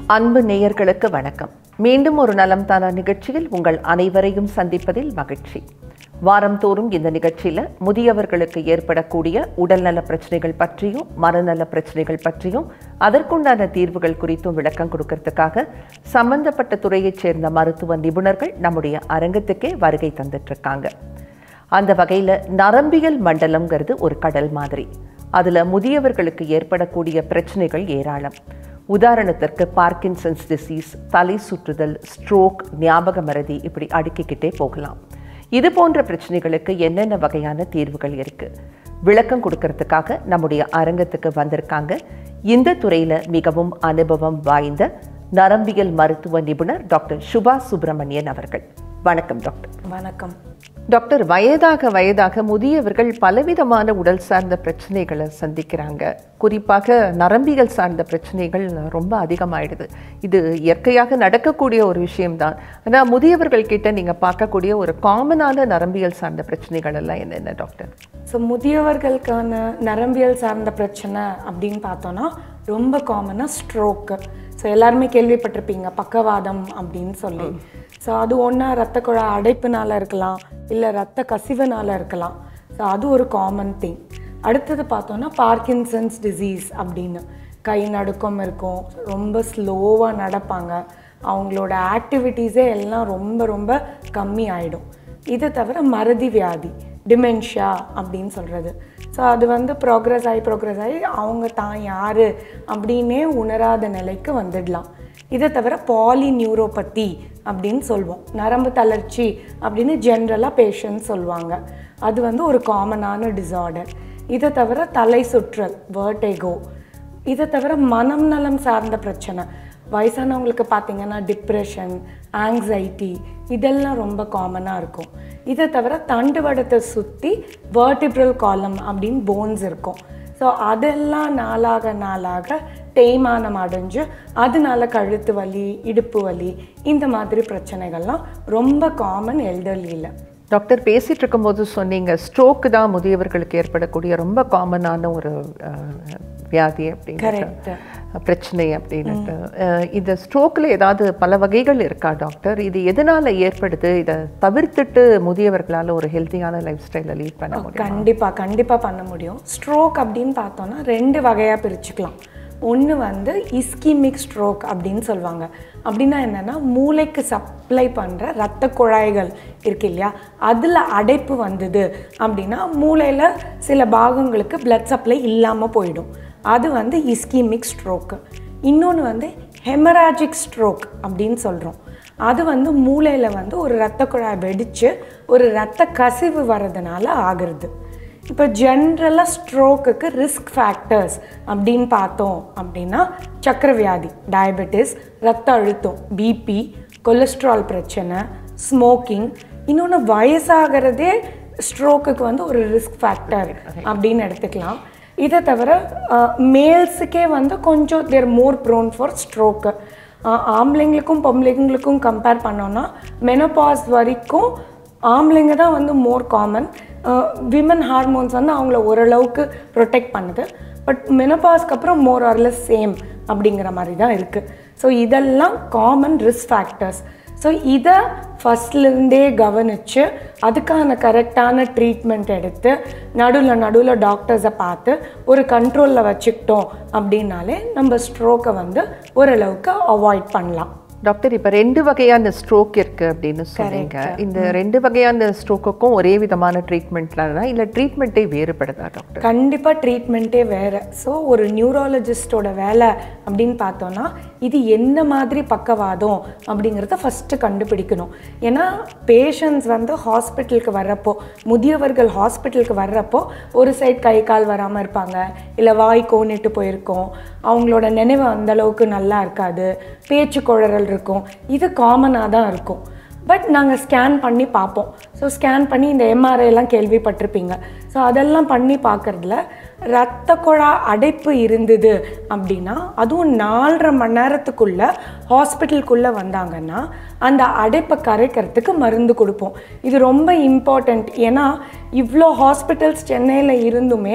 அன்பு நேயர்களுக்கு வணக்கம் மீண்டும் ஒரு நலம் தானா நிகழ்ச்சியில் உங்கள் அனைவரையும் சந்திப்பதில் மகிழ்ச்சி வாரந்தோறும் இந்த நிகழ்ச்சியில் முதியவர்களுக்கு ஏற்படக்கூடிய உடல்நல பிரச்சனைகள் பற்றியும் மனநல பிரச்சனைகள் பற்றியும் அதற்குண்டான தீர்வுகள் குறித்தும் விளக்கம் கொடுக்கறதுக்காக சம்பந்தப்பட்ட துறையைச் சேர்ந்த மருத்துவ நிபுணர்கள் நம்முடைய அரங்கத்துக்கே வருகை தந்துட்டு இருக்காங்க அந்த வகையில் நரம்பியல் மண்டலம்ங்கிறது ஒரு கடல் மாதிரி அதில் முதியவர்களுக்கு ஏற்படக்கூடிய பிரச்சனைகள் ஏராளம் உதாரணத்திற்கு பார்க்கின்சன்ஸ் டிசீஸ் தலை சுற்றுதல் ஸ்ட்ரோக் ஞாபக மறதி இப்படி அடுக்கிக்கிட்டே போகலாம் இது போன்ற பிரச்சனைகளுக்கு என்னென்ன வகையான தீர்வுகள் இருக்கு விளக்கம் கொடுக்கறதுக்காக நம்முடைய அரங்கத்துக்கு வந்திருக்காங்க இந்த துறையில் மிகவும் அனுபவம் வாய்ந்த நரம்பியல் மருத்துவ நிபுணர் டாக்டர் சுபா சுப்பிரமணியன் அவர்கள் வணக்கம் டாக்டர் வணக்கம் டாக்டர் வயதாக வயதாக முதியவர்கள் பலவிதமான உடல் சார்ந்த பிரச்சனைகளை சந்திக்கிறாங்க குறிப்பாக நரம்பியல் சார்ந்த பிரச்சனைகள் ரொம்ப அதிகமாயிடுது இது இயற்கையாக நடக்கக்கூடிய ஒரு விஷயம்தான் ஆனால் முதியவர்கள் கிட்ட நீங்கள் பார்க்கக்கூடிய ஒரு காமனான நரம்பியல் சார்ந்த பிரச்சனைகள் எல்லாம் என்னென்ன டாக்டர் ஸோ முதியவர்களுக்கான நரம்பியல் சார்ந்த பிரச்சனை அப்படின்னு பார்த்தோன்னா ரொம்ப காமனாக ஸ்ட்ரோக்கு ஸோ எல்லாருமே கேள்விப்பட்டிருப்பீங்க பக்கவாதம் அப்படின்னு சொல்லி ஸோ அது ஒன்றா ரத்த குழாய் அடைப்புனால இருக்கலாம் இல்லை ரத்த கசிவுனால இருக்கலாம் ஸோ அது ஒரு காமன் திங் அடுத்தது பார்த்தோன்னா பார்க்கின்சன்ஸ் டிசீஸ் அப்படின்னு கை நடுக்கம் இருக்கும் ரொம்ப ஸ்லோவாக நடப்பாங்க அவங்களோட ஆக்டிவிட்டீஸே எல்லாம் ரொம்ப ரொம்ப கம்மி ஆகிடும் இது தவிர மறதி வியாதி டிமென்ஷியா அப்படின்னு சொல்கிறது ஸோ அது வந்து ப்ரோக்ரஸ் ஆகி ப்ரோக்ரஸ் ஆகி அவங்க தான் யார் அப்படின்னே உணராத நிலைக்கு வந்துடலாம் இதை தவிர பாலி நியூரோபதி அப்படின்னு சொல்லுவோம் நரம்பு தளர்ச்சி அப்படின்னு ஜென்ரலாக பேஷண்ட் சொல்லுவாங்க அது வந்து ஒரு காமனான டிசார்டர் இதை தவிர தலை சுற்றல் வேர்டேகோ இதை தவிர மனம் நலம் சார்ந்த பிரச்சனை வயசானவங்களுக்கு பார்த்தீங்கன்னா டிப்ரெஷன் ஆங்ஸைட்டி இதெல்லாம் ரொம்ப காமனாக இருக்கும் இதை தவிர தண்டுவடத்தை சுற்றி வேர்டிப்ரல் காலம் அப்படின்னு போன்ஸ் இருக்கும் ஸோ அதெல்லாம் நாளாக நாளாக தேய்மானம் அடைஞ்சு அதனால கழுத்து வலி இடுப்பு வலி இந்த மாதிரி பிரச்சனைகள்லாம் ரொம்ப காமன் எல்டர்லியில் டாக்டர் பேசிட்டு இருக்கும்போது சொன்னீங்க ஸ்ட்ரோக்கு தான் முதியவர்களுக்கு ஏற்படக்கூடிய ரொம்ப காமனான ஒரு அஹ், வியாதி அப்படின்னு கரெக்ட் பிரச்சனை அப்படின்னுட்டு அஹ், இந்த ஸ்ட்ரோக்கில் ஏதாவது பல வகைகள் இருக்கா டாக்டர் இது எதனால ஏற்படுது இதை தவிர்த்துட்டு முதியவர்களால் ஒரு ஹெல்த்தியான லைஃப் ஸ்டைலை லீட் பண்ண முடியும் கண்டிப்பாக கண்டிப்பாக பண்ண முடியும் ஸ்ட்ரோக் அப்படின்னு பார்த்தோன்னா ரெண்டு வகையாக பிரிச்சுக்கலாம் ஒன்று வந்து இஸ்கிமிக் ஸ்ட்ரோக் அப்படின்னு சொல்லுவாங்க அப்படின்னா என்னென்னா மூளைக்கு சப்ளை பண்ணுற ரத்த குழாய்கள் இருக்கு இல்லையா அதில் அடைப்பு வந்தது அப்படின்னா மூளையில் சில பாகங்களுக்கு பிளட் சப்ளை இல்லாமல் போயிடும் அது வந்து இஸ்கிமிக் ஸ்ட்ரோக்கு இன்னொன்று வந்து ஹெமராஜிக் ஸ்ட்ரோக் அப்படின்னு சொல்கிறோம் அது வந்து மூளையில் வந்து ஒரு இரத்த குழாய் வெடித்து ஒரு இரத்த கசிவு வர்றதுனால ஆகிறது இப்போ ஜென்ரலாக ஸ்ட்ரோக்குக்கு ரிஸ்க் ஃபேக்டர்ஸ் அப்படின்னு பார்த்தோம் அப்படின்னா சக்கரவியாதி டயபெட்டிஸ் ரத்த அழுத்தம் பிபி கொலஸ்ட்ரால் பிரச்சனை ஸ்மோக்கிங் இன்னொன்று வயசாகிறதே ஸ்ட்ரோக்குக்கு வந்து ஒரு ரிஸ்க் ஃபேக்டர் அப்படின்னு எடுத்துக்கலாம் இதை தவிர மேல்ஸுக்கே வந்து கொஞ்சம் there more prone for stroke ஆம்பளைங்களுக்கும் பொம்பளைங்களுக்கும் கம்பேர் பண்ணோன்னா மெனோபாஸ் வரைக்கும் ஆம்பளைங்க தான் வந்து மோர் காமன் விமன் ஹார்மோன்ஸ் வந்து அவங்கள ஓரளவுக்கு ப்ரொடெக்ட் பண்ணுது பட் மெனோபாஸ்க்கு அப்புறம் மோர் ஆர்லெஸ் சேம் அப்படிங்கிற மாதிரி தான் இருக்குது ஸோ இதெல்லாம் காமன் ரிஸ்க் ஃபேக்டர்ஸ் ஸோ இதை ஃபஸ்ட்லேருந்தே கவனித்து அதுக்கான கரெக்டான ட்ரீட்மெண்ட் எடுத்து நடுவில் நடுவில் டாக்டர்ஸை பார்த்து ஒரு கண்ட்ரோலில் வச்சுக்கிட்டோம் அப்படின்னாலே நம்ம ஸ்ட்ரோக்கை வந்து ஓரளவுக்கு அவாய்ட் பண்ணலாம் டாக்டர் இப்போ ரெண்டு வகையான ஸ்ட்ரோக் இருக்கு அப்படின்னு சொன்னீங்க இந்த ரெண்டு வகையான ஸ்ட்ரோக்குக்கும் ஒரே விதமான ட்ரீட்மெண்ட்லாம் இல்லை ட்ரீட்மெண்ட்டே வேறுபடுதா டாக்டர் கண்டிப்பாக ட்ரீட்மெண்ட்டே வேறு ஸோ ஒரு நியூராலஜிஸ்டோட வேலை அப்படின்னு பார்த்தோன்னா இது என்ன மாதிரி பக்கவாதம் அப்படிங்கிறத ஃபஸ்ட்டு கண்டுபிடிக்கணும் ஏன்னா பேஷண்ட்ஸ் வந்து ஹாஸ்பிட்டலுக்கு வர்றப்போ முதியவர்கள் ஹாஸ்பிட்டலுக்கு வர்றப்போ ஒரு சைடு கை கால் வராமல் இருப்பாங்க இல்லை வாய் கோணிட்டு போயிருக்கோம் அவங்களோட நினைவு அந்த அளவுக்கு நல்லா இருக்காது பேச்சு குழறல் இருக்கும் இது காமனாக தான் இருக்கும் பட் நாங்கள் ஸ்கேன் பண்ணி பார்ப்போம் ஸோ ஸ்கேன் பண்ணி இந்த MRI எல்லாம் கேள்விப்பட்டிருப்பீங்க ஸோ அதெல்லாம் பண்ணி பார்க்கறதுல ரத்த குழா அடைப்பு இருந்தது அப்படின்னா அதுவும் நாலரை மணி நேரத்துக்குள்ள ஹாஸ்பிட்டலுக்குள்ளே வந்தாங்கன்னா அந்த அடைப்பை கரைக்கிறதுக்கு மருந்து கொடுப்போம் இது ரொம்ப இம்பார்ட்டண்ட் ஏன்னா இவ்வளோ ஹாஸ்பிட்டல்ஸ் சென்னையில் இருந்துமே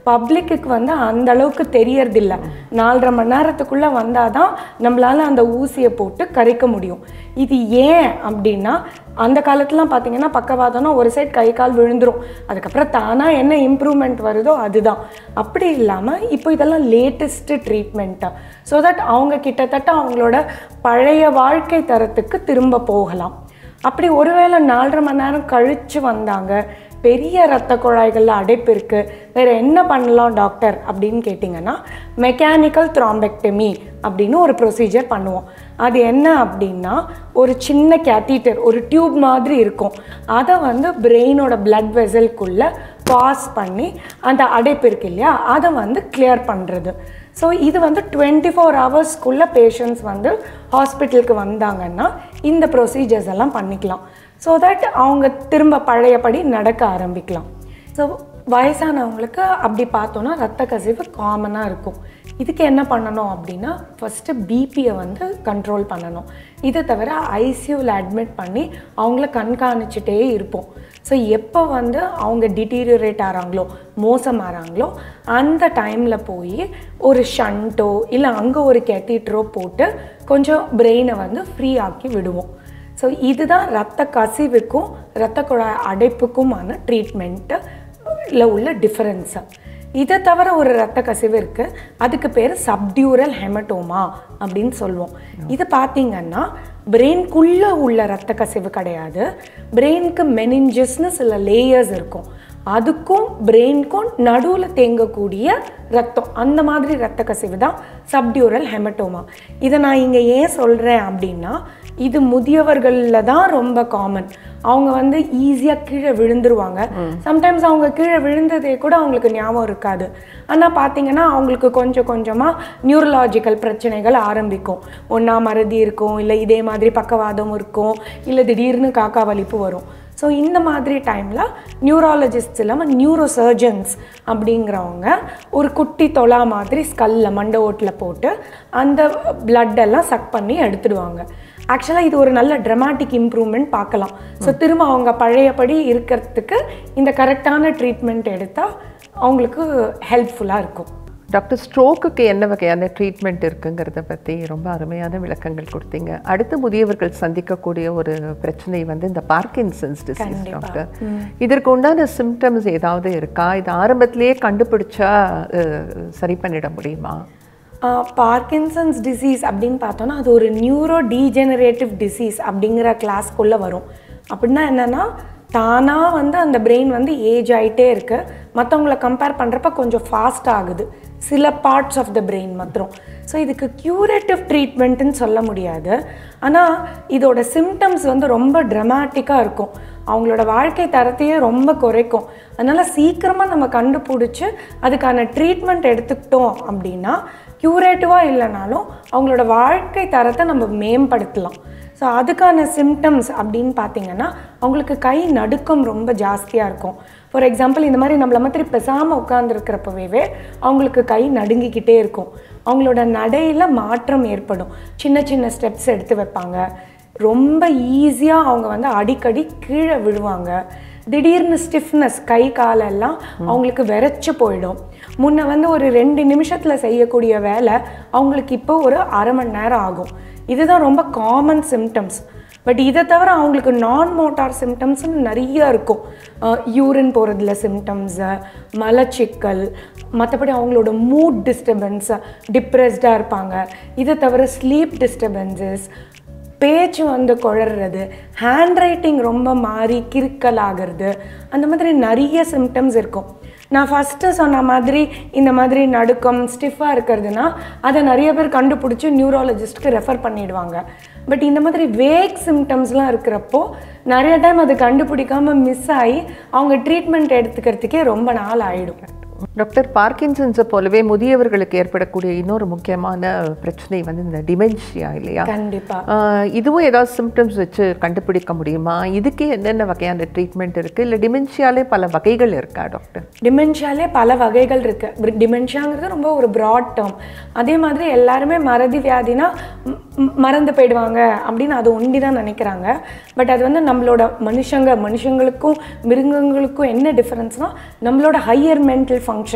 பப்ளிக்கு வந்து அந்த அளவுக்கு தெரியறதில்ல நாலரை மணி நேரத்துக்குள்ளே வந்தால் தான் நம்மளால அந்த ஊசியை போட்டு கரைக்க முடியும் இது ஏன் அப்படின்னா அந்த காலத்துலாம் பார்த்தீங்கன்னா பக்கவாதம்னா ஒரு சைடு கை கால் விழுந்துரும் அதுக்கப்புறம் தானாக என்ன இம்ப்ரூவ்மெண்ட் வருதோ அதுதான் அப்படி இல்லாமல் இப்போ இதெல்லாம் லேட்டஸ்ட்டு ட்ரீட்மெண்ட்டு ஸோ தட் அவங்க கிட்டத்தட்ட அவங்களோட பழைய வாழ்க்கை தரத்துக்கு திரும்ப போகலாம் அப்படி ஒருவேளை நாலரை மணி நேரம் கழித்து வந்தாங்க பெரிய இரத்த குழாய்களில் அடைப்பு இருக்குது வேறு என்ன பண்ணலாம் டாக்டர் அப்படின்னு கேட்டிங்கன்னா மெக்கானிக்கல் த்ராம்பெக்டமி அப்படின்னு ஒரு ப்ரொசீஜர் பண்ணுவோம் அது என்ன அப்படின்னா ஒரு சின்ன கேத்தீட்டர் ஒரு டியூப் மாதிரி இருக்கும் அதை வந்து பிரெயினோட பிளட் வெசல்குள்ளே பாஸ் பண்ணி அந்த அடைப்பு இருக்கு இல்லையா அதை வந்து கிளியர் பண்ணுறது ஸோ இது வந்து டுவெண்ட்டி ஃபோர் ஹவர்ஸ்க்குள்ளே பேஷண்ட்ஸ் வந்து ஹாஸ்பிட்டலுக்கு வந்தாங்கன்னா இந்த ப்ரொசீஜர்ஸ் எல்லாம் பண்ணிக்கலாம் ஸோ தட் அவங்க திரும்ப பழையபடி நடக்க ஆரம்பிக்கலாம் ஸோ வயசானவங்களுக்கு அப்படி பார்த்தோன்னா ரத்த கசிவு காமனாக இருக்கும் இதுக்கு என்ன பண்ணணும் அப்படின்னா ஃபஸ்ட்டு பிபியை வந்து கண்ட்ரோல் பண்ணணும் இதை தவிர ஐசியூவில் அட்மிட் பண்ணி அவங்கள கண்காணிச்சுட்டே இருப்போம் ஸோ எப்போ வந்து அவங்க டிட்டீரியரேட் ஆகிறாங்களோ மோசமாகறாங்களோ அந்த டைமில் போய் ஒரு ஷண்டோ இல்லை அங்கே ஒரு கெத்திட்ரோ போட்டு கொஞ்சம் பிரெயினை வந்து ஃப்ரீ ஆக்கி விடுவோம் ஸோ இதுதான் ரத்த கசிவுக்கும் ரத்த குழாய் அடைப்புக்குமான ட்ரீட்மெண்ட்டு இல்லை உள்ள டிஃபரன்ஸு இதை தவிர ஒரு ரத்த கசிவு இருக்குது அதுக்கு பேர் சப்டியூரல் ஹெமட்டோமா அப்படின்னு சொல்லுவோம் இது பார்த்தீங்கன்னா பிரெயின்குள்ளே உள்ள ரத்த கசிவு கிடையாது பிரெயினுக்கு மெனிஞ்சஸ்னு சில லேயர்ஸ் இருக்கும் அதுக்கும் பிரெயினுக்கும் நடுவில் தேங்கக்கூடிய ரத்தம் அந்த மாதிரி ரத்த கசிவு தான் சப்டியூரல் ஹெமட்டோமா இதை நான் இங்கே ஏன் சொல்கிறேன் அப்படின்னா இது முதியவர்களில் தான் ரொம்ப காமன் அவங்க வந்து ஈஸியாக கீழே விழுந்துருவாங்க சம்டைம்ஸ் அவங்க கீழே விழுந்ததே கூட அவங்களுக்கு ஞாபகம் இருக்காது ஆனால் பார்த்தீங்கன்னா அவங்களுக்கு கொஞ்சம் கொஞ்சமாக நியூரலாஜிக்கல் பிரச்சனைகள் ஆரம்பிக்கும் ஒன்றா மறதி இருக்கும் இல்லை இதே மாதிரி பக்கவாதம் இருக்கும் இல்லை திடீர்னு காக்கா வலிப்பு வரும் ஸோ இந்த மாதிரி டைமில் நியூராலஜிஸ்ட் இல்லாமல் நியூரோ சர்ஜன்ஸ் அப்படிங்கிறவங்க ஒரு குட்டி தொலா மாதிரி ஸ்கல்ல மண்டை ஓட்டில் போட்டு அந்த blood எல்லாம் சக் பண்ணி எடுத்துடுவாங்க ஆக்சுவலாக இது ஒரு நல்ல ட்ரமாட்டிக் இம்ப்ரூவ்மெண்ட் பார்க்கலாம் ஸோ திரும்ப அவங்க பழையபடி இருக்கிறதுக்கு இந்த கரெக்டான ட்ரீட்மெண்ட் எடுத்தால் அவங்களுக்கு ஹெல்ப்ஃபுல்லாக இருக்கும் டாக்டர் ஸ்ட்ரோக்குக்கு என்ன வகையான ட்ரீட்மெண்ட் இருக்குங்கிறத பற்றி ரொம்ப அருமையான விளக்கங்கள் கொடுத்தீங்க அடுத்து முதியவர்கள் சந்திக்கக்கூடிய ஒரு பிரச்சனை வந்து இந்த பார்க்கின்சன்ஸ் டிசீஸ் கண்டிப்பா. டாக்டர் இதற்கு உண்டான சிம்டம்ஸ் ஏதாவது இருக்கா இது ஆரம்பத்திலேயே கண்டுபிடிச்சா அஹ், சரி பண்ணிட முடியுமா பார்க்கின்சன்ஸ் டிசீஸ் அப்படின்னு பார்த்தோன்னா அது ஒரு நியூரோ டீஜெனரேட்டிவ் டிசீஸ் அப்படிங்கிற கிளாஸ்க்குள்ளே வரும் அப்படின்னா என்னென்னா தானாக வந்து அந்த பிரெயின் வந்து ஏஜ் ஆகிட்டே இருக்கு மற்றவங்கள கம்பேர் பண்ணுறப்ப கொஞ்சம் ஃபாஸ்ட் ஆகுது சில பார்ட்ஸ் ஆஃப் த பிரெயின் மாத்திரம் ஸோ இதுக்கு க்யூரேட்டிவ் ட்ரீட்மெண்ட்டுன்னு சொல்ல முடியாது ஆனால் இதோட சிம்டம்ஸ் வந்து ரொம்ப ட்ரமாட்டிக்காக இருக்கும் அவங்களோட வாழ்க்கை தரத்தையே ரொம்ப குறைக்கும் அதனால் சீக்கிரமாக நம்ம கண்டுபிடிச்சி அதுக்கான ட்ரீட்மெண்ட் எடுத்துக்கிட்டோம் அப்படின்னா க்யூரேட்டிவாக இல்லைனாலும் அவங்களோட வாழ்க்கை தரத்தை நம்ம மேம்படுத்தலாம் ஸோ அதுக்கான சிம்டம்ஸ் அப்படின்னு பார்த்தீங்கன்னா அவங்களுக்கு கை நடுக்கம் ரொம்ப ஜாஸ்தியாக இருக்கும் ஃபார் எக்ஸாம்பிள் இந்த மாதிரி நம்மள மாதிரி பெசாமல் உட்காந்துருக்கிறப்பவே அவங்களுக்கு கை நடுங்கிக்கிட்டே இருக்கும் அவங்களோட நடையில் மாற்றம் ஏற்படும் சின்ன சின்ன ஸ்டெப்ஸ் எடுத்து வைப்பாங்க ரொம்ப ஈஸியாக அவங்க வந்து அடிக்கடி கீழே விழுவாங்க திடீர்னு ஸ்டிஃப்னஸ் கை காலெல்லாம் அவங்களுக்கு விரைச்சு போயிடும் முன்ன வந்து ஒரு ரெண்டு நிமிஷத்தில் செய்யக்கூடிய வேலை அவங்களுக்கு இப்போ ஒரு அரை மணி நேரம் ஆகும் இதுதான் ரொம்ப காமன் சிம்டம்ஸ் பட் இதை தவிர அவங்களுக்கு நான் மோட்டார் சிம்டம்ஸ்னு நிறைய இருக்கும் யூரின் போகிறதுல சிம்டம்ஸு மலச்சிக்கல் மற்றபடி அவங்களோட மூட் டிஸ்டர்பன்ஸ் டிப்ரெஸ்டாக இருப்பாங்க இதை தவிர ஸ்லீப் டிஸ்டர்பன்சஸ் பேச்சு வந்து குழறது ஹேண்ட் ரைட்டிங் ரொம்ப மாறி கிறுக்கல் ஆகிறது அந்த மாதிரி நிறைய சிம்டம்ஸ் இருக்கும் நான் ஃபஸ்ட்டு சொன்ன மாதிரி இந்த மாதிரி நடுக்கம் ஸ்டிஃபாக இருக்கிறதுனா அதை நிறைய பேர் கண்டுபிடிச்சி நியூராலஜிஸ்ட்க்கு ரெஃபர் பண்ணிடுவாங்க பட் இந்த மாதிரி வேக் சிம்டம்ஸ்லாம் இருக்கிறப்போ நிறைய டைம் அது கண்டுபிடிக்காம மிஸ் ஆகி அவங்க ட்ரீட்மெண்ட் எடுத்துக்கிறதுக்கே ரொம்ப நாள் ஆகிடும் டாக்டர் பார்க்கின்சன்ஸை போலவே முதியவர்களுக்கு ஏற்படக்கூடிய இன்னொரு முக்கியமான பிரச்சனை வந்து இந்த டிமென்ஷியா இல்லையா கண்டிப்பாக ஆஹ் இதுவும் ஏதாவது சிம்டம்ஸ் வச்சு கண்டுபிடிக்க முடியுமா இதுக்கு என்னென்ன வகையான ட்ரீட்மெண்ட் இருக்குது இல்லை டிமென்ஷியாலே பல வகைகள் இருக்கா டாக்டர் டிமென்ஷியாலே பல வகைகள் இருக்குது டிமென்ஷியாங்கிறது ரொம்ப ஒரு ப்ராட் டேர்ம் அதே மாதிரி எல்லாருமே மறதி வியாதினா ம், ம், மறந்து போயிடுவாங்க அப்படின்னு அது ஒண்டி தான் நினைக்கிறாங்க பட் அது வந்து நம்மளோட மனுஷங்க மனுஷங்களுக்கும் மிருகங்களுக்கும் என்ன டிஃப்ரென்ஸ்னால் நம்மளோட ஹையர் மென்டல் ஃபங்க்ஷன்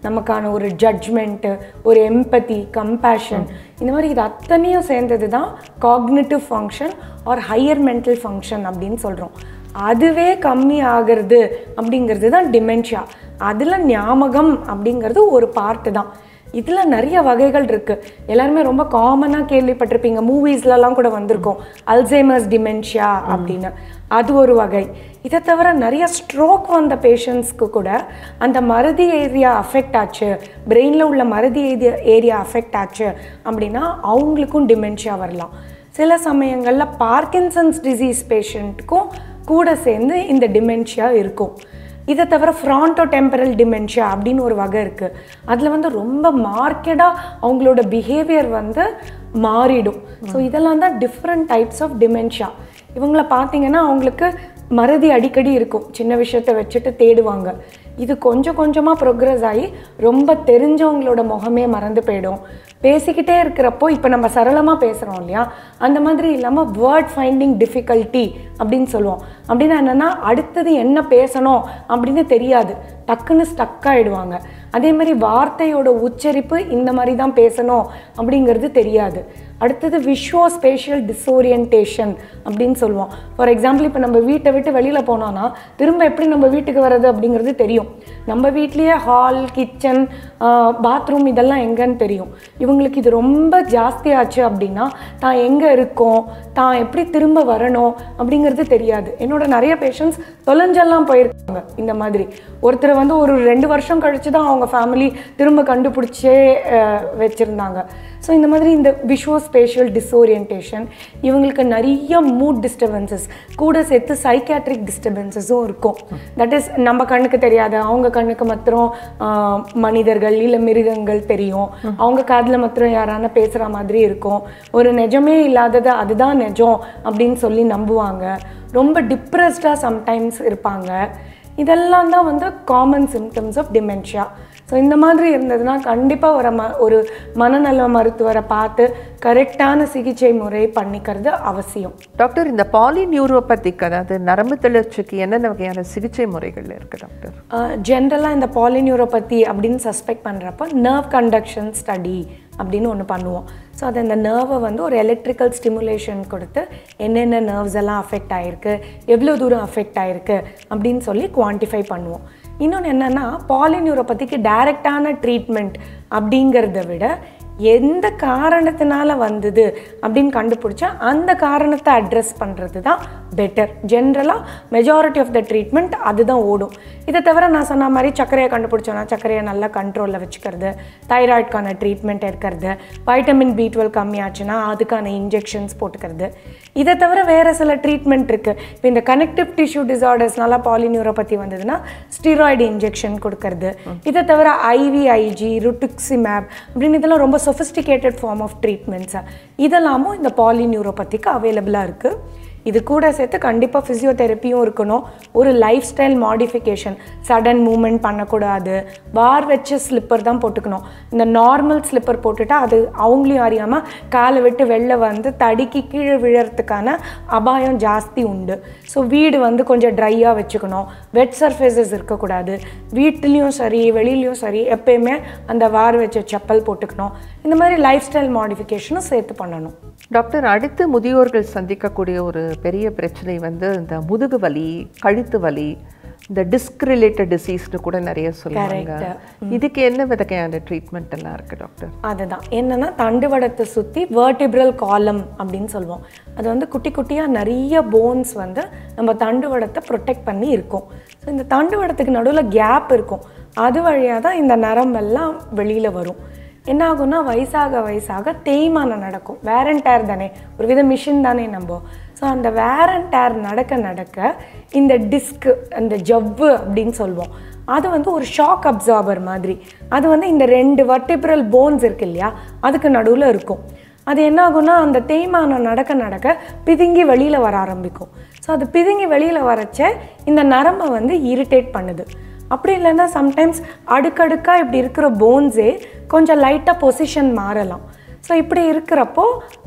நமக்கான ஒரு ஜட்ஜ்மெண்ட்டு ஒரு எம்பத்தி கம்பேஷன் இந்த மாதிரி இது அத்தனையும் சேர்ந்தது தான் cognitive function or higher mental function அப்படின்னு சொல்கிறோம் அதுவே கம்மி ஆகிறது அப்படிங்கிறது தான் டிமென்ஷியா அதில் ஞாபகம் அப்படிங்கிறது ஒரு பார்ட்டு தான் இதில் நிறைய வகைகள் இருக்குது எல்லாருமே ரொம்ப காமனாக கேள்விப்பட்டிருப்பீங்க மூவிஸ்லலாம் கூட வந்திருக்கோம் அல்சைமர்ஸ் டிமென்ஷியா அப்படின்னு அது ஒரு வகை இதை தவிர நிறைய ஸ்ட்ரோக் வந்த பேஷண்ட்ஸ்க்கு கூட அந்த மறதி ஏரியா அஃபெக்ட் ஆச்சு பிரெயினில் உள்ள மறதி ஏரியா ஏரியா அஃபெக்ட் ஆச்சு அப்படின்னா அவங்களுக்கும் டிமென்ஷியா வரலாம் சில சமயங்களில் பார்க்கின்சன்ஸ் டிசீஸ் பேஷண்ட்டுக்கும் கூட சேர்ந்து இந்த டிமென்ஷியா இருக்கும் இதை தவிர ஃப்ரான்டோ டெம்பரல் டிமென்ஷியா அப்படின்னு ஒரு வகை இருக்குது அதில் வந்து ரொம்ப மார்க்கெடாக அவங்களோட பிஹேவியர் வந்து மாறிடும் ஸோ இதெல்லாம் தான் டிஃப்ரெண்ட் டைப்ஸ் ஆஃப் டிமென்ஷியா இவங்கள பார்த்தீங்கன்னா அவங்களுக்கு மறதி அடிக்கடி இருக்கும் சின்ன விஷயத்தை வச்சுட்டு தேடுவாங்க இது கொஞ்சம் கொஞ்சமாக ப்ரோக்ரஸ் ஆகி ரொம்ப தெரிஞ்சவங்களோட முகமே மறந்து போயிடும் பேசிக்கிட்டே இருக்கிறப்போ இப்போ நம்ம சரளமாக பேசுகிறோம் இல்லையா அந்த மாதிரி இல்லாமல் வேர்ட் ஃபைண்டிங் டிஃபிகல்ட்டி அப்படின்னு சொல்லுவோம் அப்படின்னா என்னென்னா அடுத்தது என்ன பேசணும் அப்படின்னு தெரியாது டக்குன்னு ஸ்டக் ஆகிடுவாங்க அதே மாதிரி வார்த்தையோட உச்சரிப்பு இந்த மாதிரி தான் பேசணும் அப்படிங்கிறது தெரியாது அடுத்தது விஷுவோ ஸ்பேஷியல் டிஸ்ஓரியன்டேஷன் அப்படின்னு சொல்லுவோம் ஃபார் எக்ஸாம்பிள் இப்போ நம்ம வீட்டை விட்டு வெளியில் போனோன்னா திரும்ப எப்படி நம்ம வீட்டுக்கு வர்றது அப்படிங்கிறது தெரியும் நம்ம வீட்லேயே ஹால் கிச்சன் பாத்ரூம் இதெல்லாம் எங்கன்னு தெரியும் இவங்களுக்கு இது ரொம்ப ஜாஸ்தியாச்சு அப்படின்னா தான் எங்கே இருக்கோம் தான் எப்படி திரும்ப வரணும் அப்படிங்கிறது தெரியாது என்னோட நிறைய பேஷண்ட்ஸ் தொலைஞ்செல்லாம் போயிருக்காங்க இந்த மாதிரி ஒருத்தர் வந்து ஒரு ரெண்டு வருஷம் கழிச்சு தான் அவங்க ஃபேமிலி திரும்ப கண்டுபிடிச்சே வச்சுருந்தாங்க ஸோ இந்த மாதிரி இந்த விஷுவோ ஸ்பேஷியல் டிஸ்ஓரியன்டேஷன் இவங்களுக்கு நிறைய மூட் டிஸ்டர்பன்சஸ் கூட சேர்த்து சைக்காட்ரிக் டிஸ்டர்பன்சஸும் இருக்கும் தட் இஸ் நம்ம கண்ணுக்கு தெரியாது அவங்க கண்ணுக்கு மாத்திரம் ஆஹ், மனிதர்கள் இல்லை மிருகங்கள் தெரியும் அவங்க காதில் மாத்திரம் யாரான பேசுகிற மாதிரி இருக்கும் ஒரு நிஜமே இல்லாதது அதுதான் நிஜம் அப்படின்னு சொல்லி நம்புவாங்க ரொம்ப டிப்ரெஸ்டாக சம்டைம்ஸ் இருப்பாங்க இதெல்லாம் தான் வந்து common symptoms of dementia so இந்த மாதிரி இருந்ததுன்னா கண்டிப்பாக ஒரு ம ஒரு மனநல மருத்துவரை பார்த்து கரெக்டான சிகிச்சை முறை பண்ணிக்கிறது அவசியம் டாக்டர் இந்த பாலி நியூரோபதிக் அதாவது நரம்பு தளர்ச்சிக்கு என்னென்ன வகையான சிகிச்சை முறைகள் இருக்கு டாக்டர் ஜென்ரலாக இந்த பாலினியூரோபதி அப்படின்னு சஸ்பெக்ட் பண்ணுறப்ப நர்வ் கண்டக்ஷன் ஸ்டடி அப்படின்னு ஒன்று பண்ணுவோம் ஸோ அது அந்த நர்வை வந்து ஒரு எலக்ட்ரிக்கல் ஸ்டிமுலேஷன் கொடுத்து என்னென்ன நர்வ்ஸ் எல்லாம் அஃபெக்ட் ஆகிருக்கு எவ்வளோ தூரம் அஃபெக்ட் ஆகிருக்கு அப்படின்னு சொல்லி குவான்டிஃபை பண்ணுவோம் இன்னொன்று என்னென்னா பாலினியூரோபதிக்கு டைரக்டான ட்ரீட்மெண்ட் அப்படிங்கிறத விட எந்த காரணத்தினால வந்தது அப்படின்னு கண்டுபிடிச்சா அந்த காரணத்தை அட்ரஸ் பண்ணுறது தான் பெட்டர் ஜென்ரலாக மெஜாரிட்டி ஆஃப் த ட்ரீட்மெண்ட் அதுதான் ஓடும் இதை தவிர நான் சொன்ன மாதிரி சர்க்கரையை கண்டுபிடிச்சோன்னா சர்க்கரையை நல்லா கண்ட்ரோலில் வச்சுக்கிறது தைராய்டுக்கான ட்ரீட்மெண்ட் எடுக்கிறது வைட்டமின் பி டுவெல் கம்மியாச்சுன்னா அதுக்கான இன்ஜெக்ஷன்ஸ் போட்டுக்கிறது இதை தவிர வேறு சில ட்ரீட்மெண்ட் இருக்குது இப்போ இந்த கனெக்டிவ் டிஷ்யூ டிசார்டர்ஸ்னால பாலினியூரோபதி வந்ததுன்னா ஸ்டீராய்டு இன்ஜெக்ஷன் கொடுக்கறது இதை தவிர ஐவிஐஜி ருட்டுக்சிமேப் அப்படின்னு இதெல்லாம் ரொம்ப சொஃபிஸ்டிகேட்டட் ஃபார்ம் ஆஃப் ட்ரீட்மெண்ட்ஸ் இதெல்லாமும் இந்த பாலினியூரோபதிக்கு அவைலபிளாக இருக்குது இது கூட சேர்த்து கண்டிப்பாக ஃபிசியோதெரப்பியும் இருக்கணும் ஒரு lifestyle modification sudden movement பண்ணக்கூடாது வார் வச்ச ஸ்லிப்பர் தான் போட்டுக்கணும் இந்த நார்மல் ஸ்லிப்பர் போட்டுட்டா அது அவங்களையும் அறியாமல் காலை விட்டு வெளில வந்து தடிக்கு கீழே விழறதுக்கான அபாயம் ஜாஸ்தி உண்டு ஸோ வீடு வந்து கொஞ்சம் ட்ரையாக வச்சுக்கணும் வெட் சர்ஃபேசஸ் இருக்கக்கூடாது வீட்லேயும் சரி வெளியிலையும் சரி எப்பயுமே அந்த வார் வச்ச செப்பல் போட்டுக்கணும் இந்த மாதிரி லைஃப் ஸ்டைல் மாடிஃபிகேஷனும் சேர்த்து பண்ணணும் டாக்டர் அடுத்து முதியோர்கள் சந்திக்கக்கூடிய ஒரு பெரிய பிரச்சனை வந்து இந்த முதுகு வலி கழுத்து வலி இந்த டிஸ்க் ரிலேட்டட் டிசீஸ்னு கூட நிறைய சொல்லுவாங்க இதுக்கு என்ன வகையான ட்ரீட்மெண்ட் எல்லாம் இருக்கு டாக்டர் அதுதான் என்னன்னா தண்டுவடத்தை சுற்றி வேர்டிப்ரல் காலம் அப்படின்னு சொல்லுவோம் அது வந்து குட்டி குட்டியாக நிறைய போன்ஸ் வந்து நம்ம தண்டுவடத்தை ப்ரொடெக்ட் பண்ணி இருக்கும் ஸோ இந்த தண்டுவடத்துக்கு நடுவில் கேப் இருக்கும் அது வழியாக தான் இந்த நரம்பெல்லாம் வெளியில் வரும் என்ன ஆகும்னா வயசாக வயசாக தேய்மானம் நடக்கும் வேர் அண்ட் டேர் தானே ஒரு வித மிஷின் தானே நம்ம ஸோ அந்த வேர் அண்ட் டேர் நடக்க நடக்க இந்த டிஸ்க்கு அந்த ஜவ்வு அப்படின்னு சொல்லுவோம் அது வந்து ஒரு ஷாக் அப்சார்பர் மாதிரி அது வந்து இந்த ரெண்டு வர்டிபிரல் போன்ஸ் இருக்கு இல்லையா அதுக்கு நடுவில் இருக்கும் அது என்ன ஆகும்னா அந்த தேய்மானம் நடக்க நடக்க பிதுங்கி வெளியில் வர ஆரம்பிக்கும் ஸோ அது பிதுங்கி வெளியில் வரச்ச இந்த நரம்பை வந்து இரிட்டேட் பண்ணுது அப்படி இல்லைன்னா சம்டைம்ஸ் அடுக்கடுக்காக இப்படி இருக்கிற போன்ஸே கொஞ்சம் லைட்டாக பொசிஷன் மாறலாம் ஸோ இப்படி இருக்கிறப்போ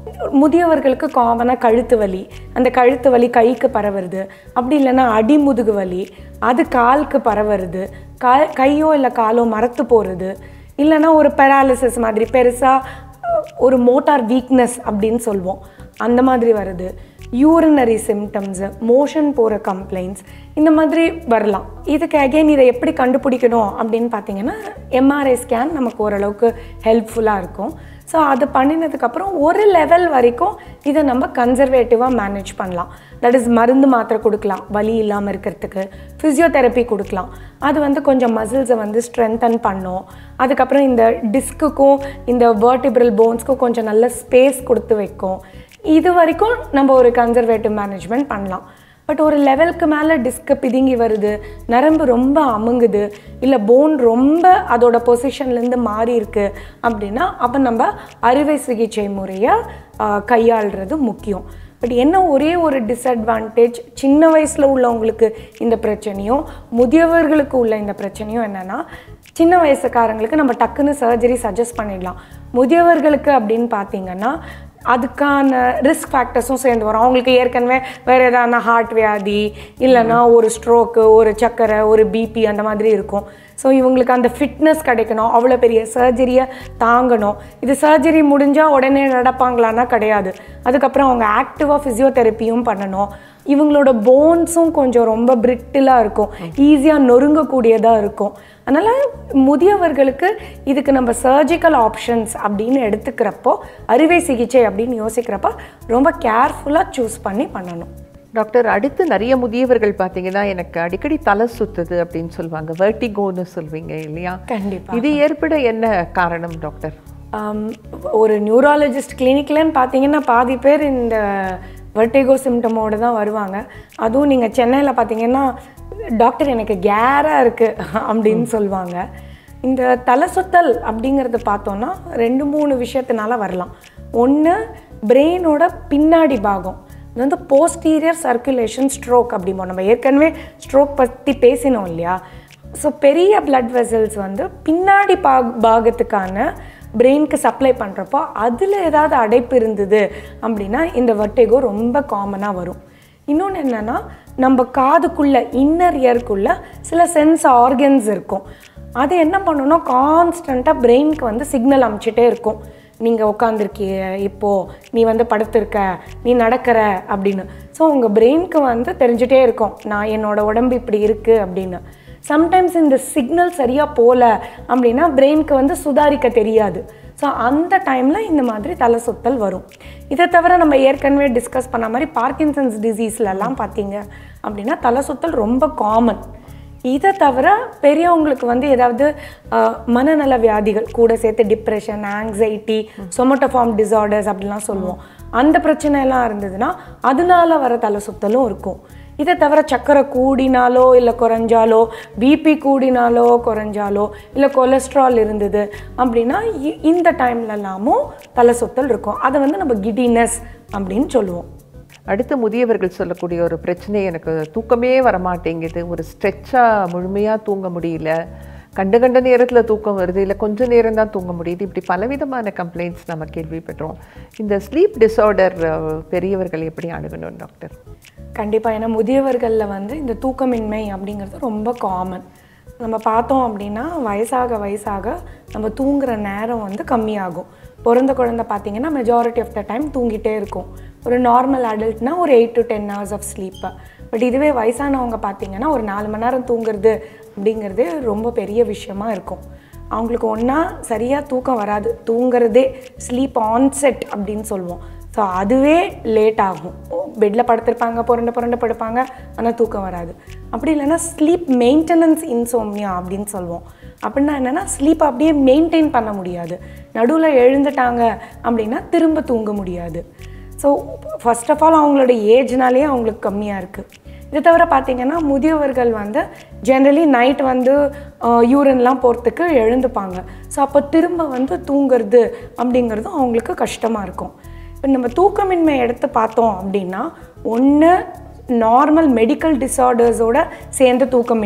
முதியவர்களுக்கு காமனாக கழுத்து வலி அந்த கழுத்து வலி கைக்கு பரவுறது அப்படி இல்லைன்னா அடிமுதுகு வலி அது காலுக்கு பரவுறது கா கையோ இல்லை காலோ மரத்து போகிறது இல்லைன்னா ஒரு பெராலிசிஸ் மாதிரி பெருசாக ஒரு மோட்டார் வீக்னஸ் அப்படின்னு சொல்லுவோம் அந்த மாதிரி வருது யூரினரி சிம்டம்ஸு மோஷன் போகிற கம்ப்ளைண்ட்ஸ் இந்த மாதிரி வரலாம் இதுக்கு அகைன் இதை எப்படி கண்டுபிடிக்கணும் அப்படின்னு பார்த்தீங்கன்னா எம்ஆர்ஐ ஸ்கேன் நமக்கு ஓரளவுக்கு ஹெல்ப்ஃபுல்லாக இருக்கும் ஸோ அது பண்ணினதுக்கப்புறம் ஒரு லெவல் வரைக்கும் இதை நம்ம கன்சர்வேட்டிவாக மேனேஜ் பண்ணலாம் தட் இஸ் மருந்து மாத்திரை கொடுக்கலாம் வலி இல்லாமல் இருக்கிறதுக்கு ஃபிசியோதெரப்பி கொடுக்கலாம் அது வந்து கொஞ்சம் மசில்ஸை வந்து ஸ்ட்ரென்தன் பண்ணும் அதுக்கப்புறம் இந்த டிஸ்க்குக்கும் இந்த வேர்டிபிரல் போன்ஸ்க்கும் கொஞ்சம் நல்ல ஸ்பேஸ் கொடுத்து வைக்கும் இது வரைக்கும் நம்ம ஒரு கன்சர்வேட்டிவ் மேனேஜ்மெண்ட் பண்ணலாம் பட் ஒரு லெவலுக்கு மேலே டிஸ்க்கு பிதுங்கி வருது நரம்பு ரொம்ப அமுங்குது இல்லை போன் ரொம்ப அதோட பொசிஷன்லேருந்து மாறி இருக்கு அப்படின்னா அப்போ நம்ம அறுவை சிகிச்சை முறையை ஆஹ், கையாள்றது முக்கியம் பட் என்ன ஒரே ஒரு டிஸ்அட்வான்டேஜ் சின்ன வயசில் உள்ளவங்களுக்கு இந்த பிரச்சனையும் முதியவர்களுக்கு உள்ள இந்த பிரச்சனையும் என்னென்னா சின்ன வயசுக்காரங்களுக்கு நம்ம டக்குன்னு சர்ஜரி சஜஸ்ட் பண்ணிடலாம் முதியவர்களுக்கு அப்படின்னு பார்த்தீங்கன்னா அதுக்கான ரிஸ்க் ஃபேக்டர்ஸும் சேர்ந்து வரும் அவங்களுக்கு ஏற்கனவே வேறு எதான ஹார்ட் வியாதி இல்லைன்னா ஒரு ஸ்ட்ரோக்கு ஒரு சக்கரை ஒரு பிபி அந்த மாதிரி இருக்கும் ஸோ இவங்களுக்கு அந்த ஃபிட்னஸ் கிடைக்கணும் அவ்வளோ பெரிய சர்ஜரியை தாங்கணும் இது சர்ஜரி முடிஞ்சால் உடனே நடப்பாங்களான்னா கிடையாது அதுக்கப்புறம் அவங்க ஆக்டிவாக ஃபிசியோதெரப்பியும் பண்ணணும் இவங்களோட போன்ஸும் கொஞ்சம் ரொம்ப பிரிட்டிலாக இருக்கும் ஈஸியாக நொறுங்கக்கூடியதாக இருக்கும் அதனால் முதியவர்களுக்கு இதுக்கு நம்ம சர்ஜிக்கல் ஆப்ஷன்ஸ் அப்படின்னு எடுத்துக்கிறப்போ அறுவை சிகிச்சை அப்படின்னு யோசிக்கிறப்போ ரொம்ப கேர்ஃபுல்லாக சூஸ் பண்ணி பண்ணணும் டாக்டர் அடுத்து நிறைய முதியவர்கள் பார்த்தீங்கன்னா எனக்கு அடிக்கடி தலை சுத்துது அப்படின்னு சொல்லுவாங்க வெர்டிகோன்னு சொல்வீங்க இல்லையா கண்டிப்பாக இது ஏற்பட என்ன காரணம் டாக்டர் ஆம், ஒரு நியூராலஜிஸ்ட் கிளினிக்லன்னு பார்த்தீங்கன்னா பாதி பேர் இந்த வெர்டிகோ சிம்டமோடு தான் வருவாங்க அதுவும் நீங்கள் சென்னையில் பார்த்தீங்கன்னா டாக்டர் எனக்கு கேராக இருக்குது அப்படின்னு சொல்லுவாங்க இந்த தலை சுத்தல் அப்படிங்கிறது பார்த்தோன்னா ரெண்டு மூணு விஷயத்தினால வரலாம் ஒன்று பிரெயினோட பின்னாடி பாகம் இது வந்து போஸ்டீரியர் சர்க்குலேஷன் ஸ்ட்ரோக் அப்படிம்போம் நம்ம ஏற்கனவே ஸ்ட்ரோக் பற்றி பேசினோம் இல்லையா ஸோ பெரிய blood வெசல்ஸ் வந்து பின்னாடி பாக் பாகத்துக்கான பிரெயினுக்கு சப்ளை பண்ணுறப்போ அதில் ஏதாவது அடைப்பு இருந்தது அப்படின்னா இந்த வர்ட்டிகோ ரொம்ப காமனாக வரும் இன்னொன்று என்னென்னா நம்ம காதுக்குள்ள இன்னர் இயர்க்குள்ள சில சென்ஸ் ஆர்கன்ஸ் இருக்கும் அது என்ன பண்ணணும்னா கான்ஸ்டண்ட்டாக பிரெயினுக்கு வந்து சிக்னல் அமுச்சிட்டே இருக்கும் நீங்கள் உட்காந்துருக்கிய இப்போது நீ வந்து படுத்திருக்க நீ நடக்கிற அப்படின்னு ஸோ உங்கள் பிரெயினுக்கு வந்து தெரிஞ்சிட்டே இருக்கும் நான் என்னோட உடம்பு இப்படி இருக்குது அப்படின்னு சம்டைம்ஸ் இந்த சிக்னல் சரியாக போகல அப்படின்னா பிரெயினுக்கு வந்து சுதாரிக்க தெரியாது ஸோ அந்த டைமில் இந்த மாதிரி தலை சுத்தல் வரும் இதை தவிர நம்ம ஏற்கனவே டிஸ்கஸ் பண்ண மாதிரி பார்க்கின்சன்ஸ் டிசீஸ்லலாம் பார்த்தீங்க அப்படின்னா தலை சுத்தல் ரொம்ப காமன் இதை தவிர பெரியவங்களுக்கு வந்து ஏதாவது அஹ், மனநல வியாதிகள் கூட சேர்த்து டிப்ரெஷன் ஆங்ஸைட்டி சொமட்டோஃபார்ம் டிசார்டர்ஸ் அப்படிலாம் சொல்லுவோம் அந்த பிரச்சனை எல்லாம் இருந்ததுன்னா அதனால வர தலை சுத்தலும் இருக்கும் இதை தவிர சக்கரை கூடினாலோ இல்லை குறைஞ்சாலோ பிபி கூடினாலோ குறைஞ்சாலோ இல்லை கொலஸ்ட்ரால் இருந்தது அப்படின்னா இ- இந்த டைம்லலாமும் தலை சுத்தல் இருக்கும் அதை வந்து நம்ம கிடினஸ் அப்படின்னு சொல்லுவோம் அடுத்து முதியவர்கள் சொல்லக்கூடிய ஒரு பிரச்சனை எனக்கு தூக்கமே வரமாட்டேங்குது ஒரு ஸ்ட்ரெச்சாக முழுமையாக தூங்க முடியல கண்ட கண்ட நேரத்தில் தூக்கம் வருது இல்லை கொஞ்ச நேரம் தான் தூங்க முடியுது இப்படி பலவிதமான கம்ப்ளைண்ட்ஸ் நம்ம கேள்விப்பட்டோம் இந்த ஸ்லீப் டிஸார்டர் பெரியவர்கள் எப்படி அணுகணும் டாக்டர் கண்டிப்பாக ஏன்னா முதியவர்களில் வந்து இந்த தூக்கமின்மை அப்படிங்கிறது ரொம்ப காமன் நம்ம பார்த்தோம் அப்படின்னா வயசாக வயசாக நம்ம தூங்குற நேரம் வந்து கம்மியாகும் பிறந்த குழந்தை பார்த்தீங்கன்னா மெஜாரிட்டி ஆஃப் த டைம் தூங்கிட்டே இருக்கும் ஒரு நார்மல் அடல்ட்னா ஒரு eight to ten hours of sleep but இதுவே வயசானவங்க பார்த்தீங்கன்னா ஒரு நாலு மணி நேரம் தூங்குறது அப்படிங்கிறதே ரொம்ப பெரிய விஷயமா இருக்கும் அவங்களுக்கு ஒன்றா சரியாக தூக்கம் வராது தூங்குறதே ஸ்லீப் ஆன்செட் அப்படின்னு சொல்லுவோம் ஸோ அதுவே லேட் ஆகும் பெட்டில் படுத்திருப்பாங்க புரண்டு புரண்டு படுப்பாங்க ஆனால் தூக்கம் வராது அப்படி இல்லைன்னா ஸ்லீப் மெயின்டெனன்ஸ் இன்சோம்னியா அப்படின்னு சொல்லுவோம் அப்படின்னா என்னென்னா ஸ்லீப் அப்படியே மெயின்டைன் பண்ண முடியாது நடுவில் எழுந்துட்டாங்க அப்படின்னா திரும்ப தூங்க முடியாது ஸோ ஃபர்ஸ்ட் ஆஃப் ஆல் அவங்களோட ஏஜ்னாலே அவங்களுக்கு கம்மியாக இருக்குது இது தவிர பார்த்தீங்கன்னா முதியவர்கள் வந்து ஜென்ரலி நைட் வந்து யூரின்லாம் போகிறதுக்கு எழுந்துப்பாங்க ஸோ அப்போ திரும்ப வந்து தூங்குறது அப்படிங்கிறதும் அவங்களுக்கு கஷ்டமாக இருக்கும் இப்போ நம்ம தூக்கமின்மை எடுத்து பார்த்தோம் அப்படின்னா ஒன்று நார்மல் மெடிக்கல் டிஸார்டர்ஸோட சேர்ந்த தூக்கமின்மை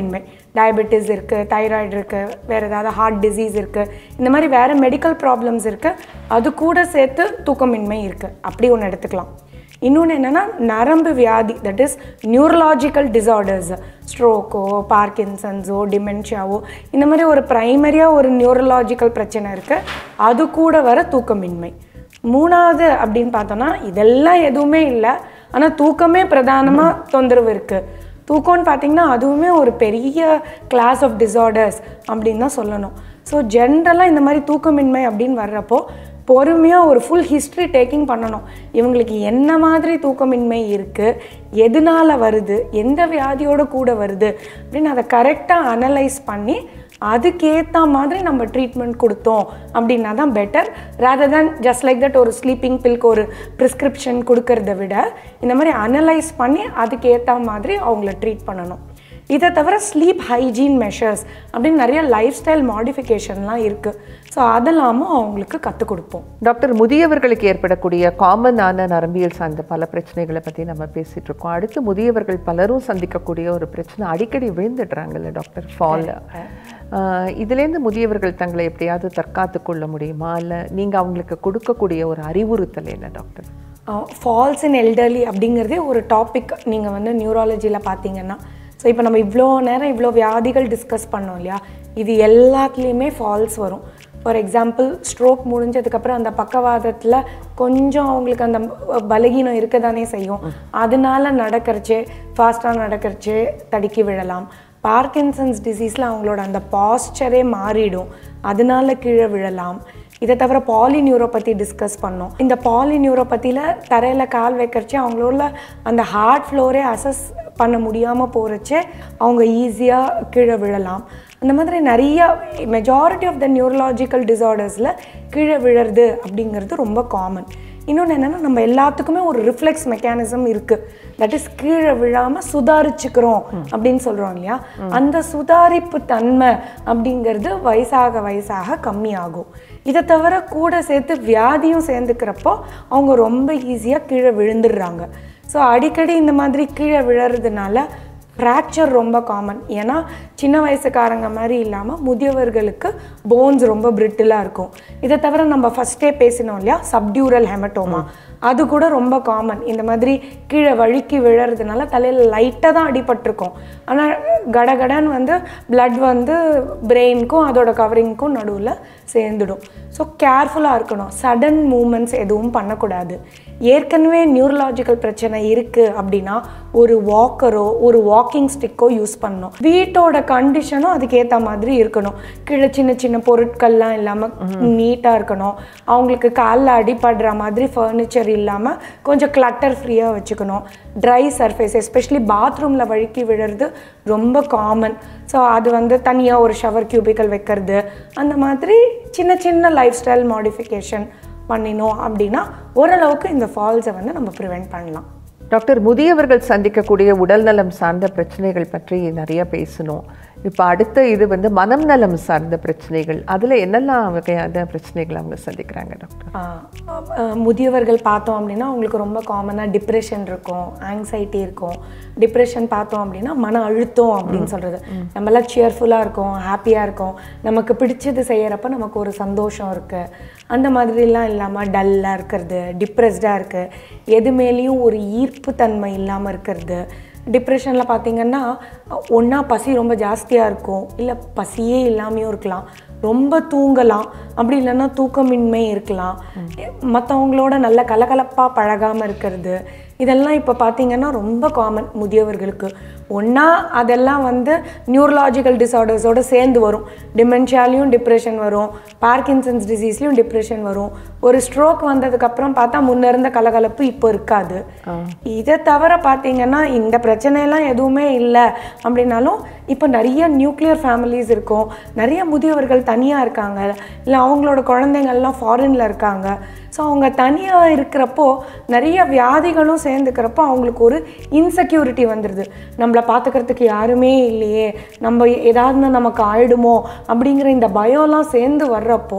டயபெட்டிஸ் இருக்குது தைராய்டு இருக்குது வேறு ஏதாவது ஹார்ட் டிசீஸ் இருக்குது இந்த மாதிரி வேறு மெடிக்கல் ப்ராப்ளம்ஸ் இருக்குது அது கூட சேர்த்து தூக்கமின்மை இருக்குது அப்படி ஒன்று எடுத்துக்கலாம் இன்னொன்று என்னென்னா நரம்பு வியாதி தட் இஸ் நியூரலாஜிக்கல் டிசார்டர்ஸ் ஸ்ட்ரோக்கோ பார்க்கின்சன்ஸோ டிமென்ஷியாவோ இந்த மாதிரி ஒரு ப்ரைமரியாக ஒரு நியூரலாஜிக்கல் பிரச்சனை இருக்குது அது கூட வர தூக்கமின்மை மூணாவது அப்படின்னு பார்த்தோன்னா இதெல்லாம் எதுவுமே இல்லை ஆனால் தூக்கமே பிரதானமாக தொந்தரவு இருக்குது தூக்கம்னு பார்த்தீங்கன்னா அதுவுமே ஒரு பெரிய கிளாஸ் ஆஃப் டிசார்டர்ஸ் அப்படின்னு தான் சொல்லணும் ஸோ ஜென்ரலாக இந்த மாதிரி தூக்கமின்மை அப்படின்னு வர்றப்போ பொறுமையாக ஒரு ஃபுல் ஹிஸ்ட்ரி டேக்கிங் பண்ணணும் இவங்களுக்கு என்ன மாதிரி தூக்கமின்மை இருக்குது எதனால வருது எந்த வியாதியோட கூட வருது அப்படின்னு அதை கரெக்டாக அனலைஸ் பண்ணி அதுக்கேற்ற மாதிரி நம்ம ட்ரீட்மெண்ட் கொடுத்தோம் அப்படின்னா தான் better rather than just like that ஒரு ஸ்லீப்பிங் பில்க்கு ஒரு ப்ரிஸ்கிரிப்ஷன் கொடுக்கறத விட இந்த மாதிரி அனலைஸ் பண்ணி அதுக்கேற்ற மாதிரி அவங்கள ட்ரீட் பண்ணணும் இதை தவிர ஸ்லீப் ஹைஜீன் மெஷர்ஸ் அப்படின்னு நிறைய லைஃப் ஸ்டைல் மாடிஃபிகேஷன்லாம் இருக்குது ஸோ அதெல்லாமும் அவங்களுக்கு கற்றுக் கொடுப்போம் டாக்டர் முதியவர்களுக்கு ஏற்படக்கூடிய காமனான நரம்பியல் சார்ந்த பல பிரச்சனைகளை பற்றி நம்ம பேசிட்டு இருக்கோம் அடுத்து முதியவர்கள் பலரும் சந்திக்கக்கூடிய ஒரு பிரச்சனை அடிக்கடி விழுந்துடுறாங்கல்ல டாக்டர் ஃபால் இதுலேருந்து முதியவர்கள் தங்களை எப்படியாவது தற்காத்து கொள்ள முடியுமா இல்லை நீங்கள் அவங்களுக்கு கொடுக்கக்கூடிய ஒரு அறிவுறுத்தல் என்ன டாக்டர் ஃபால்ஸ் இன் எல்டர்லி அப்படிங்கிறதே ஒரு டாபிக் நீங்கள் வந்து நியூராலஜியில் பார்த்தீங்கன்னா ஸோ இப்போ நம்ம இவ்வளோ நேரம் இவ்வளோ வியாதிகள் டிஸ்கஸ் பண்ணோம் இல்லையா இது எல்லாத்துலேயுமே ஃபால்ஸ் வரும் ஃபார் எக்ஸாம்பிள் ஸ்ட்ரோக் முடிஞ்சதுக்கப்புறம் அந்த பக்கவாதத்தில் கொஞ்சம் அவங்களுக்கு அந்த பலகீனம் இருக்க தானே செய்யும் அதனால நடக்கிறச்சே ஃபாஸ்ட்டாக நடக்கிறச்சே தடுக்கி விழலாம் பார்க்கின்சன்ஸ் டிசீஸில் அவங்களோட அந்த பாஸ்டரே மாறிடும் அதனால கீழே விழலாம் இதை தவிர பாலிநியூரோ பற்றி டிஸ்கஸ் பண்ணோம் இந்த பாலிநியூரோபதியில் தரையில் கால் வைக்கிறச்சே அவங்களோட அந்த ஹார்ட் ஃப்ளோரே அசஸ் பண்ண முடியாமல் போகிறச்சே அவங்க ஈஸியாக கீழே விழலாம் அந்த மாதிரி நிறைய மெஜாரிட்டி ஆஃப் த நியூரலாஜிக்கல் டிசார்டர்ஸில் கீழே விழறது அப்படிங்கிறது ரொம்ப காமன் இன்னொன்று என்னென்னா நம்ம எல்லாத்துக்குமே ஒரு ரிஃப்ளெக்ஸ் மெக்கானிசம் இருக்குது தட் இஸ் கீழே விழாமல் சுதாரிச்சுக்கிறோம் அப்படின்னு சொல்கிறோம் இல்லையா அந்த சுதாரிப்பு தன்மை அப்படிங்கிறது வயசாக வயசாக கம்மியாகும் இதை தவிர கூட சேர்த்து வியாதியும் சேர்ந்துக்கிறப்போ அவங்க ரொம்ப ஈஸியாக கீழே விழுந்துடுறாங்க ஸோ அடிக்கடி இந்த மாதிரி கீழே விழறதுனால ஃப்ராக்சர் ரொம்ப காமன் ஏன்னா சின்ன வயசுக்காரங்க மாதிரி இல்லாமல் முதியவர்களுக்கு போன்ஸ் ரொம்ப பிரிட்டிலாக இருக்கும் இதை தவிர நம்ம ஃபஸ்ட்டே பேசினோம் இல்லையா சப்டியூரல் ஹெமட்டோமா அது கூட ரொம்ப காமன் இந்த மாதிரி கீழே வழுக்கி விழறதுனால தலையில் லைட்டாக தான் அடிபட்டிருக்கும் ஆனால் கடகடன்னு வந்து பிளட் வந்து பிரெயினுக்கும் அதோட கவரிங்க்கும் நடுவில் சேர்ந்துடும் ஸோ கேர்ஃபுல்லாக இருக்கணும் சடன் மூமெண்ட்ஸ் எதுவும் பண்ணக்கூடாது ஏற்கனவே நியூரலாஜிக்கல் பிரச்சனை இருக்குது அப்படின்னா ஒரு வாக்கரோ ஒரு வாக்கிங் ஸ்டிக்கோ யூஸ் பண்ணணும் வீட்டோட கண்டிஷனும் அதுக்கேற்ற மாதிரி இருக்கணும் கீழே சின்ன சின்ன பொருட்கள்லாம் இல்லாமல் நீட்டாக இருக்கணும் அவங்களுக்கு காலில் அடிபடுற மாதிரி ஃபர்னிச்சர் இல்லாமல் கொஞ்சம் கிளட்டர் ஃப்ரீயாக வச்சுக்கணும் ட்ரை சர்ஃபேஸ் எஸ்பெஷலி பாத்ரூமில் வழுக்கி விழுறது ரொம்ப காமன் ஸோ அது வந்து தனியாக ஒரு ஷவர் கியூபிக்கல் வைக்கிறது அந்த மாதிரி சின்ன சின்ன லைஃப் ஸ்டைல் மாடிஃபிகேஷன் பண்ணினோம் அப்படின்னா ஓரளவுக்கு இந்த ஃபால்ஸை வந்து நம்ம ப்ரிவெண்ட் பண்ணலாம் டாக்டர் முதியவர்கள் சந்திக்கக்கூடிய உடல்நலம் சார்ந்த பிரச்சனைகள் பற்றி நிறைய பேசணும் இப்போ அடுத்த இது வந்து மனம் நலம் சார்ந்த பிரச்சனைகள் அதில் என்னெல்லாம் வகையான பிரச்சனைகள் அவங்க சந்திக்கிறாங்க டாக்டர் ஆஹ் ஆஹ் முதியவர்கள் பார்த்தோம் அப்படின்னா அவங்களுக்கு ரொம்ப காமனாக டிப்ரெஷன் இருக்கும் ஆங்ஸைட்டி இருக்கும் டிப்ரெஷன் பார்த்தோம் அப்படின்னா மன அழுத்தம் அப்படின்னு சொல்கிறது நம்மளாம் சியர்ஃபுல்லாக இருக்கோம் ஹாப்பியாக இருக்கோம் நமக்கு பிடிச்சது செய்யறப்ப நமக்கு ஒரு சந்தோஷம் இருக்குது அந்த மாதிரிலாம் இல்லாமல் டல்லாக இருக்கிறது டிப்ரெஸ்டாக இருக்குது எது மேலேயும் ஒரு ஈர்ப்பு தன்மை இல்லாமல் இருக்கிறது டிப்ரெஷனில் பார்த்தீங்கன்னா ஒன்றா பசி ரொம்ப ஜாஸ்தியாக இருக்கும் இல்லை பசியே இல்லாமையும் இருக்கலாம் ரொம்ப தூங்கலாம் அப்படி இல்லைன்னா தூக்கமின்மை இருக்கலாம் மற்றவங்களோட நல்ல கலகலப்பாக பழகாமல் இருக்கிறது இதெல்லாம் இப்போ பார்த்தீங்கன்னா ரொம்ப காமன் முதியவர்களுக்கு ஒன்றா அதெல்லாம் வந்து நியூரலாஜிக்கல் டிசார்டர்ஸோட சேர்ந்து வரும் டிமென்ஷியாலையும் டிப்ரெஷன் வரும் பார்க்கின்சன்ஸ் டிசீஸ்லையும் டிப்ரெஷன் வரும் ஒரு ஸ்ட்ரோக் வந்ததுக்கப்புறம் பார்த்தா முன்ன இருந்த கலகலப்பு இப்போ இருக்காது இதை தவிர பார்த்தீங்கன்னா இந்த பிரச்சனையெல்லாம் எதுவுமே இல்லை அப்படின்னாலும் இப்போ நிறைய நியூக்ளியர் ஃபேமிலிஸ் இருக்கும் நிறைய முதியவர்கள் தனியாக இருக்காங்க இல்லை அவங்களோட குழந்தைங்கள்லாம் ஃபாரினில் இருக்காங்க ஸோ அவங்க தனியாக இருக்கிறப்போ நிறைய வியாதிகளும் சேர்ந்துக்கிறப்போ அவங்களுக்கு ஒரு இன்செக்யூரிட்டி வந்துடுது நம்மளை பார்த்துக்கிறதுக்கு யாருமே இல்லையே நம்ம ஏதாவது நமக்கு ஆயிடுமோ அப்படிங்கிற இந்த பயம்லாம் சேர்ந்து வர்றப்போ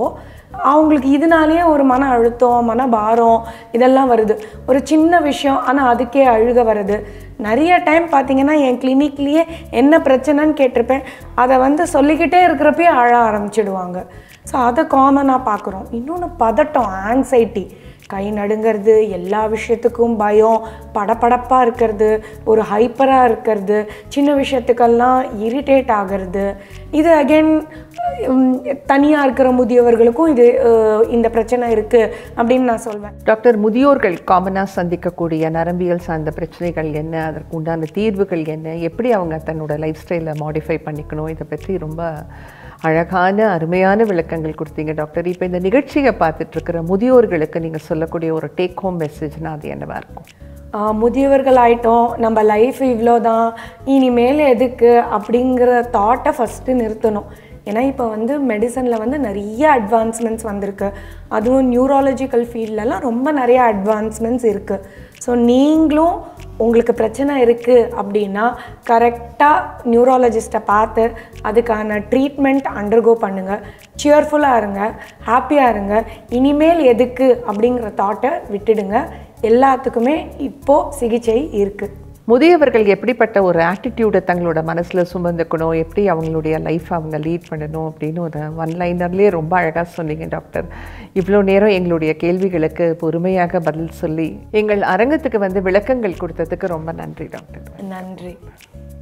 அவங்களுக்கு இதனாலேயே ஒரு மன அழுத்தம் மன பாரம் இதெல்லாம் வருது ஒரு சின்ன விஷயம் ஆனால் அதுக்கே அழுக வருது நிறைய டைம் பார்த்தீங்கன்னா என் கிளினிக்லேயே என்ன பிரச்சனைன்னு கேட்டிருப்பேன் அதை வந்து சொல்லிக்கிட்டே இருக்கிறப்பயே அழ ஆரம்பிச்சிடுவாங்க ஸோ அதை காமனாக பார்க்குறோம் இன்னொன்று பதட்டம் ஆங்ஸைட்டி கை நடுங்கிறது எல்லா விஷயத்துக்கும் பயம் படபடப்பாக இருக்கிறது ஒரு ஹைப்பராக இருக்கிறது சின்ன விஷயத்துக்கெல்லாம் இரிட்டேட் ஆகிறது இது அகெயின் தனியாக இருக்கிற முதியவர்களுக்கும் இது அஹ், இந்த பிரச்சனை இருக்குது அப்படின்னு நான் சொல்வேன் டாக்டர் முதியோர்கள் காமனாக சந்திக்கக்கூடிய நரம்பியல் சார்ந்த பிரச்சனைகள் என்ன அதற்கு உண்டான தீர்வுகள் என்ன எப்படி அவங்க தன்னோட லைஃப் ஸ்டைலை மாடிஃபை பண்ணிக்கணும் இதை பற்றி ரொம்ப அழகான அருமையான விளக்கங்கள் கொடுத்தீங்க டாக்டர் இப்போ இந்த நிகழ்ச்சியை பார்த்துட்டு இருக்கிற முதியோர்களுக்கு நீங்கள் சொல்லக்கூடிய ஒரு டேக் ஹோம் மெசேஜ்னா அது என்னவா இருக்கும் ஆஹ் முதியவர்கள் ஆயிட்டோம் நம்ம லைஃப் இவ்வளோ தான் இனிமேல் எதுக்கு அப்படிங்கிற தாட்டை ஃபஸ்ட்டு நிறுத்தணும் ஏன்னா இப்போ வந்து மெடிசனில் வந்து நிறைய அட்வான்ஸ்மெண்ட்ஸ் வந்திருக்கு அதுவும் நியூராலஜிக்கல் ஃபீல்ட்லலாம் ரொம்ப நிறைய அட்வான்ஸ்மெண்ட்ஸ் இருக்குது ஸோ நீங்களும் உங்களுக்கு பிரச்சனை இருக்குது அப்படின்னா கரெக்டாக நியூராலஜிஸ்ட்டை பார்த்து அதுக்கான ட்ரீட்மெண்ட் அண்டர்கோ பண்ணுங்கள் சியர்ஃபுல்லாக இருங்க ஹாப்பியாக இருங்க இனிமேல் எதுக்கு அப்படிங்கிற தாட்டை விட்டுடுங்க எல்லாத்துக்குமே இப்போது சிகிச்சை இருக்குது முதியவர்கள் எப்படிப்பட்ட ஒரு ஆட்டிடியூடை தங்களோட மனசில் சுமந்துக்கணும் எப்படி அவங்களுடைய லைஃப் அவங்க லீட் பண்ணணும் அப்படின்னு ஒரு ஒன் லைனர்லேயே ரொம்ப அழகாக சொன்னீங்க டாக்டர் இவ்வளோ நேரம் எங்களுடைய கேள்விகளுக்கு பொறுமையாக பதில் சொல்லி எங்கள் அரங்கத்துக்கு வந்து விளக்கங்கள் கொடுத்ததுக்கு ரொம்ப நன்றி டாக்டர் நன்றி